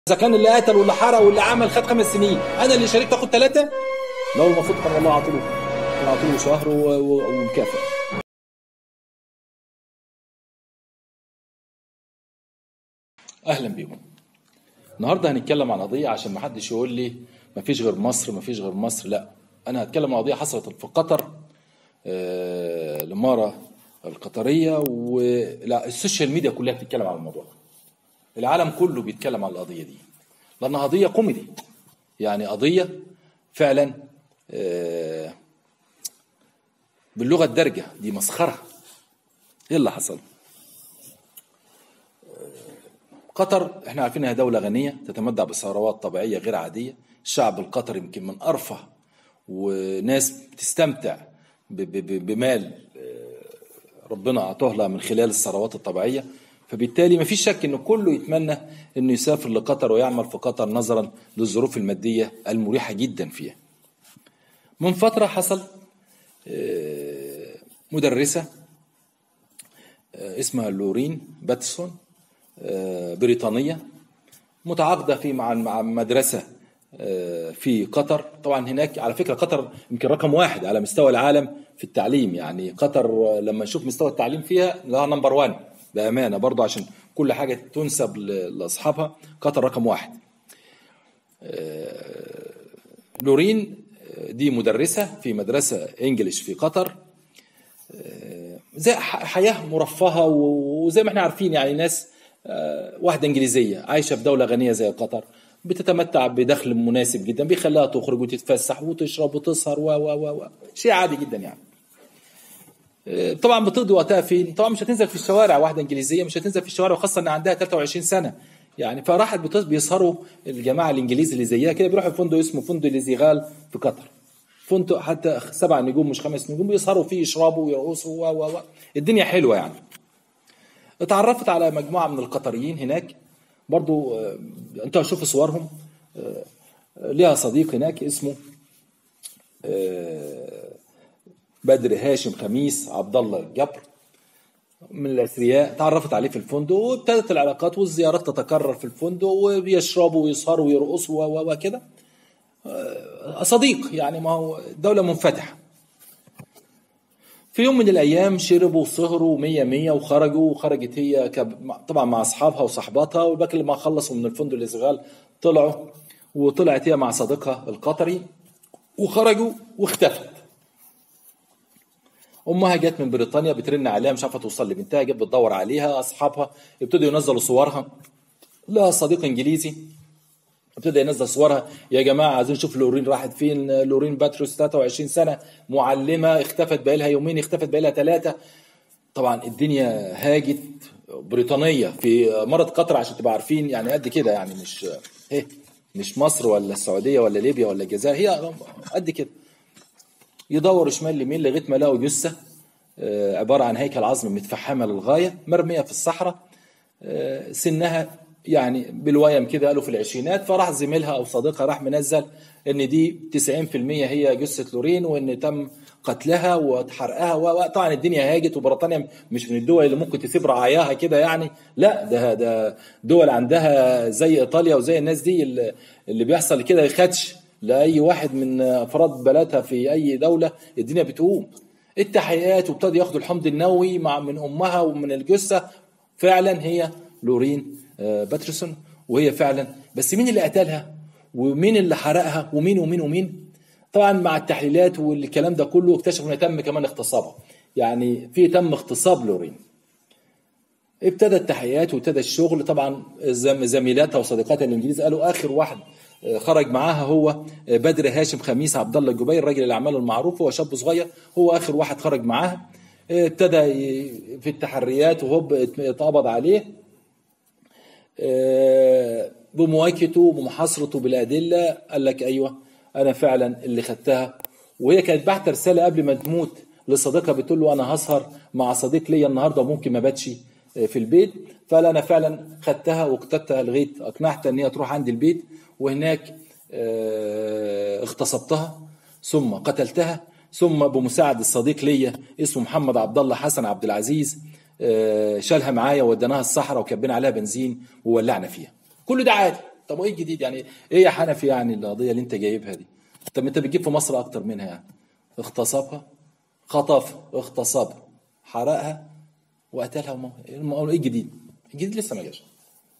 اذا كان اللي قتل واللي حرق واللي عمل خد خمس سنين انا اللي شاركت اخد ثلاثه لو المفروض كان والله عطوله كان عطوله شهر و- و- ومكافئ اهلا بيكم النهارده هنتكلم عن قضيه عشان ما حدش يقول لي ما فيش غير مصر ما فيش غير مصر لا انا هتكلم عن قضيه حصلت في قطر آه، الاماره القطريه ولا السوشيال ميديا كلها بتتكلم عن الموضوع ده. العالم كله بيتكلم عن القضيه دي لانها قضيه كوميدي يعني قضيه فعلا آه، باللغه الدارجه دي مسخره ايه اللي حصل قطر احنا عارفين انها دوله غنيه تتمتع بثروات طبيعيه غير عاديه الشعب القطري يمكن من ارفه وناس بتستمتع ب- ب- ب- بمال آه، ربنا اعطاه لها من خلال الثروات الطبيعيه فبالتالي ما فيش شك ان كله يتمنى انه يسافر لقطر ويعمل في قطر نظرا للظروف الماديه المريحه جدا فيها من فتره حصل آه، مدرسه آه، اسمها لورين باتسون آه، بريطانية متعاقدة في مع مع مدرسة آه، في قطر طبعا هناك على فكرة قطر يمكن رقم واحد على مستوى العالم في التعليم يعني قطر آه، لما نشوف مستوى التعليم فيها لها نمبر وان بأمانة برضو عشان كل حاجة تنسب ل- لأصحابها قطر رقم واحد آه، لورين آه، دي مدرسة في مدرسة انجليش في قطر زي ح- حياه مرفهه و- وزي ما احنا عارفين يعني ناس آه، واحده انجليزيه عايشه في دوله غنيه زي قطر بتتمتع بدخل مناسب جدا بيخليها تخرج وتتفسح وتشرب وتسهر و و و و شيء عادي جدا يعني آه، طبعا بتقضي وقتها فين؟ طبعا مش هتنزل في الشوارع واحده انجليزيه مش هتنزل في الشوارع وخاصه ان عندها 23 سنه يعني فراحت بتص- بيسهروا الجماعه الانجليز اللي زيها كده بيروحوا فندق اسمه فندق ليزيغال في قطر فندق حتى سبع نجوم مش خمس نجوم بيسهروا فيه يشربوا ويرقصوا و و و الدنيا حلوه يعني اتعرفت على مجموعه من القطريين هناك برضو آه، انتوا هتشوفوا صورهم آه، آه، ليها صديق هناك اسمه آه، بدر هاشم خميس عبد الله الجبر من الاثرياء تعرفت عليه في الفندق وابتدت العلاقات والزيارات تتكرر في الفندق وبيشربوا ويسهروا ويرقصوا و- و- وكده آه، صديق يعني ما هو دولة منفتحة في يوم من الأيام شربوا وسهروا مية مية وخرجوا وخرجت هي كب... طبعا مع أصحابها وصحباتها والباقي لما خلصوا من الفندق الإشغال طلعوا وطلعت هي مع صديقها القطري وخرجوا واختفت امها جت من بريطانيا بترن عليها مش عارفه توصل لبنتها جت بتدور عليها اصحابها ابتدوا ينزلوا صورها لها صديق انجليزي ابتدى ينزل صورها يا جماعه عايزين نشوف لورين راحت فين لورين باتروس 23 سنه معلمه اختفت بقالها يومين اختفت بقالها ثلاثه طبعا الدنيا هاجت بريطانيه في مرض قطر عشان تبقى عارفين يعني قد كده يعني مش ايه مش مصر ولا السعوديه ولا ليبيا ولا الجزائر هي قد كده يدور شمال يمين لغايه ما لقوا جثه آه، عباره عن هيكل عظم متفحمه للغايه مرميه في الصحراء آه، سنها يعني بالويم كده قالوا في العشرينات فراح زميلها او صديقها راح منزل ان دي 90% هي جثه لورين وان تم قتلها وحرقها و- و- طبعا الدنيا هاجت وبريطانيا مش من الدول اللي ممكن تسيب رعاياها كده يعني لا ده ده دول عندها زي ايطاليا وزي الناس دي اللي اللي بيحصل كده يخدش لاي واحد من افراد بلدها في اي دوله الدنيا بتقوم التحقيقات وابتدوا ياخدوا الحمض النووي مع من امها ومن الجثه فعلا هي لورين آه، باترسون وهي فعلا بس مين اللي قتلها ومين اللي حرقها ومين ومين ومين طبعا مع التحليلات والكلام ده كله اكتشفوا ان تم كمان اغتصابها يعني في تم اغتصاب لورين ابتدى التحقيقات وابتدى الشغل طبعا زم- زميلاتها وصديقاتها الانجليز قالوا اخر واحد آه، خرج معاها هو آه، بدر هاشم خميس عبد الله الجبير راجل الاعمال المعروف هو شاب صغير هو اخر واحد خرج معاها آه، ابتدى ي- في التحريات وهوب ات- اتقبض عليه آه، بمواجهته وبمحاصرته بالادله قال لك ايوه انا فعلا اللي خدتها وهي كانت بعت رساله قبل ما تموت لصديقها بتقول له انا هسهر مع صديق ليا النهارده وممكن ما باتش آه، في البيت فقال انا فعلا خدتها واقتدتها لغايه اقنعتها ان هي تروح عندي البيت وهناك آه، اغتصبتها ثم قتلتها ثم بمساعد الصديق ليا اسمه محمد عبد الله حسن عبد العزيز آه، شالها معايا وديناها الصحراء وكبينا عليها بنزين وولعنا فيها كل ده عادي طب وايه الجديد يعني ايه يا حنفي يعني القضيه اللي انت جايبها دي طب انت بتجيب في مصر اكتر منها يعني اغتصبها خطفها اغتصبها حرقها وقتلها وما ايه الجديد الجديد لسه ما جاش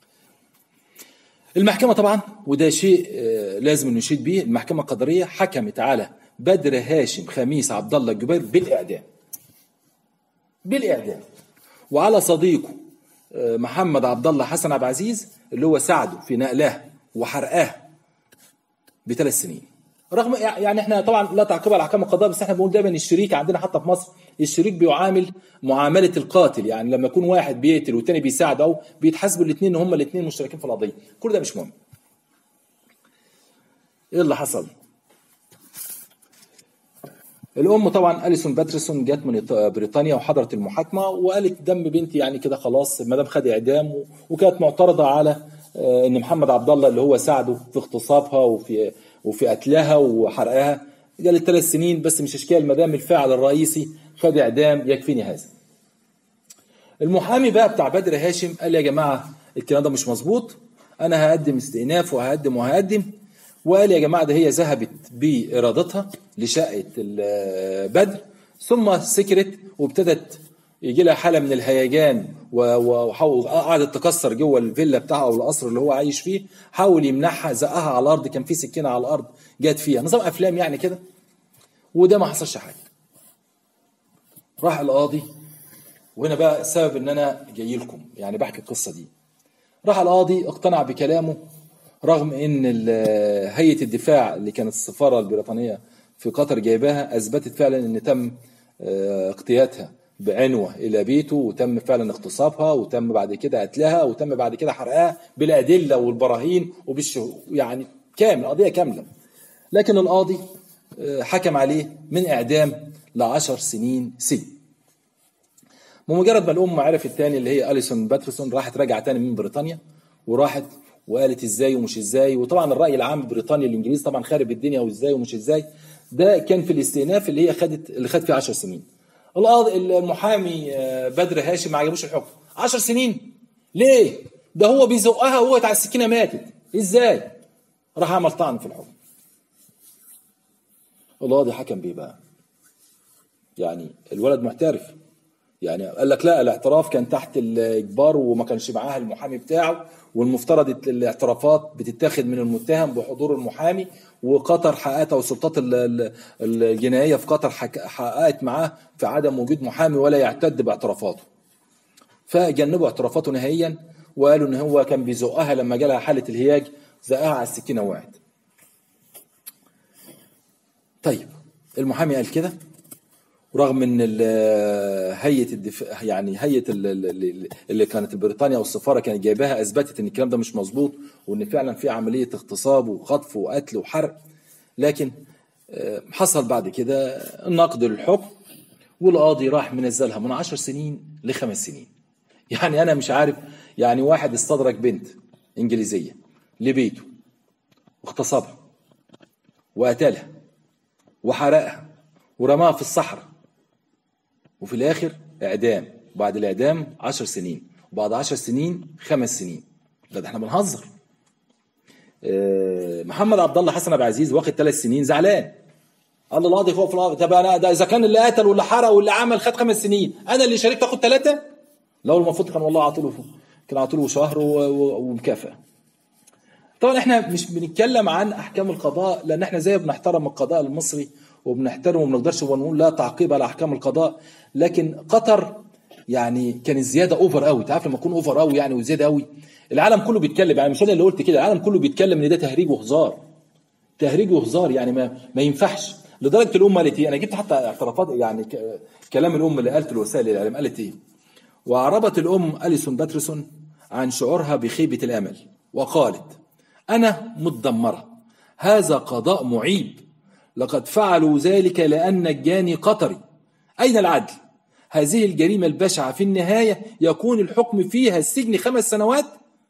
المحكمة طبعا وده شيء آه، لازم نشيد به المحكمة القدرية حكمت على بدر هاشم خميس عبد الله الجبير بالإعدام بالإعدام وعلى صديقه آه، محمد عبد الله حسن عبد العزيز اللي هو ساعده في نقلها وحرقها بثلاث سنين رغم يعني احنا طبعا لا تعقيب على الاحكام القضاء بس احنا بنقول دايما الشريك عندنا حتى في مصر الشريك بيعامل معامله القاتل يعني لما يكون واحد بيقتل والتاني بيساعد او بيتحاسبوا الاثنين ان هم الاثنين مشتركين في القضيه كل ده مش مهم ايه اللي حصل الام طبعا اليسون باتريسون جت من بريطانيا وحضرت المحاكمه وقالت دم بنتي يعني كده خلاص المدام خد اعدام وكانت معترضه على آه، ان محمد عبد الله اللي هو ساعده في اغتصابها وفي وفي قتلها وحرقها قالت ثلاث سنين بس مش اشكال ما دام الفاعل الرئيسي خد اعدام يكفيني هذا المحامي بقى بتاع بدر هاشم قال يا جماعه الكلام ده مش مظبوط انا هقدم استئناف وهقدم وهقدم وقال يا جماعه ده هي ذهبت بارادتها لشقه بدر ثم سكرت وابتدت يجي لها حاله من الهيجان وقعدت تكسر جوه الفيلا بتاعها او القصر اللي هو عايش فيه حاول يمنعها زقها على الارض كان في سكينه على الارض جت فيها نظام افلام يعني كده وده ما حصلش حاجه راح القاضي وهنا بقى السبب ان انا جاي لكم يعني بحكي القصه دي راح القاضي اقتنع بكلامه رغم ان هيئه الدفاع اللي كانت السفاره البريطانيه في قطر جايباها اثبتت فعلا ان تم آه، اقتياتها بعنوة إلى بيته وتم فعلا اغتصابها وتم بعد كده قتلها وتم بعد كده حرقها بالأدلة والبراهين وبالشهود يعني كامل قضية كاملة لكن القاضي آه، حكم عليه من إعدام لعشر سنين سجن بمجرد ما الأم عرفت تاني اللي هي أليسون باترسون راحت راجعة تاني من بريطانيا وراحت وقالت ازاي ومش ازاي وطبعا الراي العام بريطانيا الانجليزي طبعا خارب الدنيا وازاي ومش ازاي ده كان في الاستئناف اللي هي خدت اللي خد فيه 10 سنين القاضي المحامي آه، بدر هاشم ما عجبوش الحكم 10 سنين ليه ده هو بيزقها وهو على السكينه ماتت ازاي راح عمل طعن في الحكم القاضي حكم بيه بقى يعني الولد محترف يعني قال لك لا الاعتراف كان تحت الاجبار وما كانش معاها المحامي بتاعه والمفترض الاعترافات بتتاخد من المتهم بحضور المحامي وقطر حققت او السلطات الجنائيه في قطر حققت معاه في عدم وجود محامي ولا يعتد باعترافاته. فجنبوا اعترافاته نهائيا وقالوا ان هو كان بيزقها لما جالها حاله الهياج زقها على السكينه وقعت. طيب المحامي قال كده رغم ان هيئه الدفاع يعني هيئه اللي كانت بريطانيا والسفاره كانت جايباها اثبتت ان الكلام ده مش مظبوط وان فعلا في عمليه اغتصاب وخطف وقتل وحرق لكن آه، حصل بعد كده النقد للحكم والقاضي راح منزلها من عشر سنين لخمس سنين يعني انا مش عارف يعني واحد استدرك بنت انجليزيه لبيته واغتصبها وقتلها وحرقها ورماها في الصحراء وفي الآخر إعدام وبعد الإعدام عشر سنين وبعد عشر سنين خمس سنين ده, ده احنا بنهزر آه، محمد عبد الله حسن عبد العزيز واخد ثلاث سنين زعلان قال له القاضي فوق في الارض طب انا ده اذا كان اللي قتل واللي حرق واللي عمل خد خمس سنين انا اللي شاركت اخد ثلاثه لو المفروض كان والله عطوله كان عطوله شهر ومكافاه طبعا احنا مش بنتكلم عن احكام القضاء لان احنا زي بنحترم القضاء المصري وبنحترمه وما بنقدرش ونقول لا تعقيب على احكام القضاء لكن قطر يعني كان الزياده اوفر قوي تعرف لما يكون اوفر قوي يعني وزياده قوي العالم كله بيتكلم يعني مش انا اللي قلت كده العالم كله بيتكلم ان ده تهريج وهزار تهريج وهزار يعني ما ما ينفعش لدرجه الام قالت ايه انا جبت حتى اعترافات يعني كلام الام اللي قالت الوسائل الاعلام قالت ايه واعربت الام اليسون باترسون عن شعورها بخيبه الامل وقالت انا متدمره هذا قضاء معيب لقد فعلوا ذلك لأن الجاني قطري أين العدل؟ هذه الجريمة البشعة في النهاية يكون الحكم فيها السجن خمس سنوات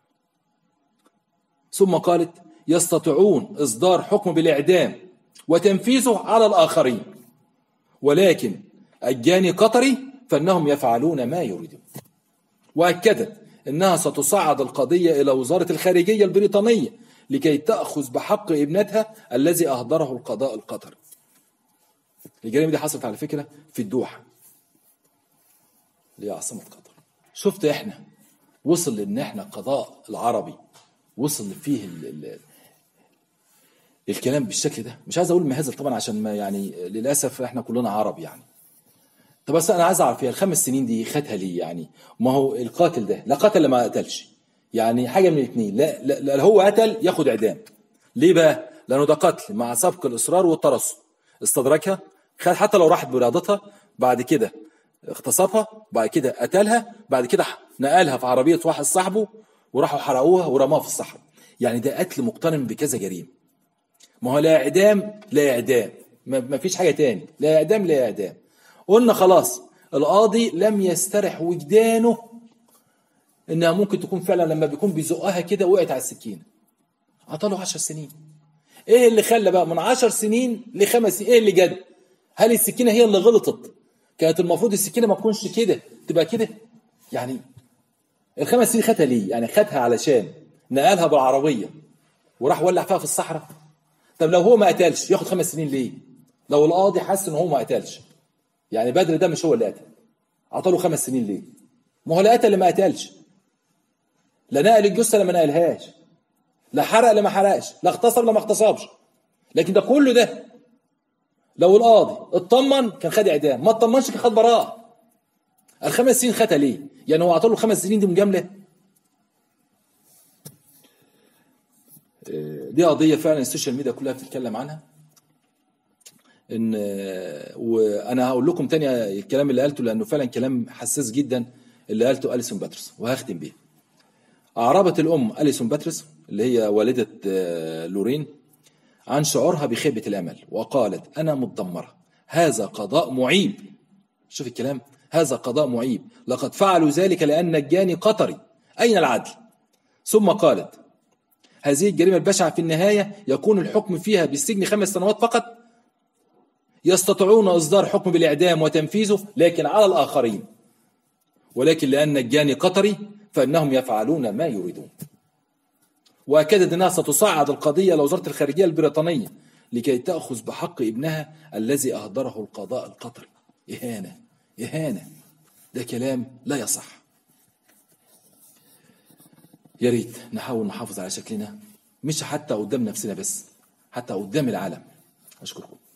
ثم قالت يستطيعون إصدار حكم بالإعدام وتنفيذه على الآخرين ولكن الجاني قطري فإنهم يفعلون ما يريدون وأكدت أنها ستصعد القضية إلى وزارة الخارجية البريطانية لكي تأخذ بحق ابنتها الذي أهدره القضاء القطري الجريمة دي حصلت على فكرة في الدوحة اللي هي عاصمة قطر شفت احنا وصل لان احنا قضاء العربي وصل فيه ال ال الكلام بالشكل ده مش عايز اقول مهزل طبعا عشان ما يعني للاسف احنا كلنا عرب يعني طب بس انا عايز اعرف هي الخمس سنين دي خدها ليه يعني ما هو القاتل ده لا قتل لا ما قتلش يعني حاجه من الاثنين لا, لا, لا هو قتل ياخد اعدام ليه بقى لانه ده قتل مع سبق الاصرار والترصد استدركها خد حتى لو راحت برياضتها بعد كده اغتصبها بعد كده قتلها بعد كده نقلها في عربيه واحد صاحبه وراحوا حرقوها ورموها في الصحراء يعني ده قتل مقترن بكذا جريمه ما هو لا اعدام لا اعدام ما ما فيش حاجه تاني لا اعدام لا اعدام قلنا خلاص القاضي لم يسترح وجدانه انها ممكن تكون فعلا لما بيكون بيزقها كده وقعت على السكينه عطاله 10 سنين ايه اللي خلى بقى من 10 سنين لخمس سنين ايه اللي جد هل السكينه هي اللي غلطت كانت المفروض السكينه ما تكونش كده تبقى كده يعني الخمس سنين خدها ليه يعني خدها علشان نقلها بالعربيه وراح ولع فيها في الصحراء طب لو هو ما قتلش ياخد خمس سنين ليه لو القاضي حس ان هو ما قتلش يعني بدر ده مش هو اللي قتل عطاله خمس سنين ليه ما هو لا قتل اللي ما قتلش لا نقل الجثه اللي ما نقلهاش لا حرق اللي ما حرقش لا اغتصب اللي ما اغتصبش لكن ده كله ده لو القاضي اطمن كان خد اعدام ما اطمنش كان خد براءه الخمس سنين خدها ليه يعني هو عطاله الخمس سنين دي مجامله دي قضيه فعلا السوشيال ميديا كلها بتتكلم عنها ان وانا هقول لكم تاني الكلام اللي قالته لانه فعلا كلام حساس جدا اللي قالته اليسون باترس وهختم بيه اعربت الام اليسون باترس اللي هي والده لورين عن شعورها بخيبه الامل وقالت انا متدمره هذا قضاء معيب شوف الكلام هذا قضاء معيب لقد فعلوا ذلك لان الجاني قطري اين العدل ثم قالت هذه الجريمه البشعه في النهايه يكون الحكم فيها بالسجن خمس سنوات فقط يستطيعون اصدار حكم بالاعدام وتنفيذه لكن على الاخرين ولكن لان الجاني قطري فانهم يفعلون ما يريدون واكدت انها ستصعد القضيه لوزاره الخارجيه البريطانيه لكي تاخذ بحق ابنها الذي اهدره القضاء القطري اهانه اهانه ده كلام لا يصح يا ريت نحاول نحافظ على شكلنا مش حتى قدام نفسنا بس حتى قدام العالم اشكركم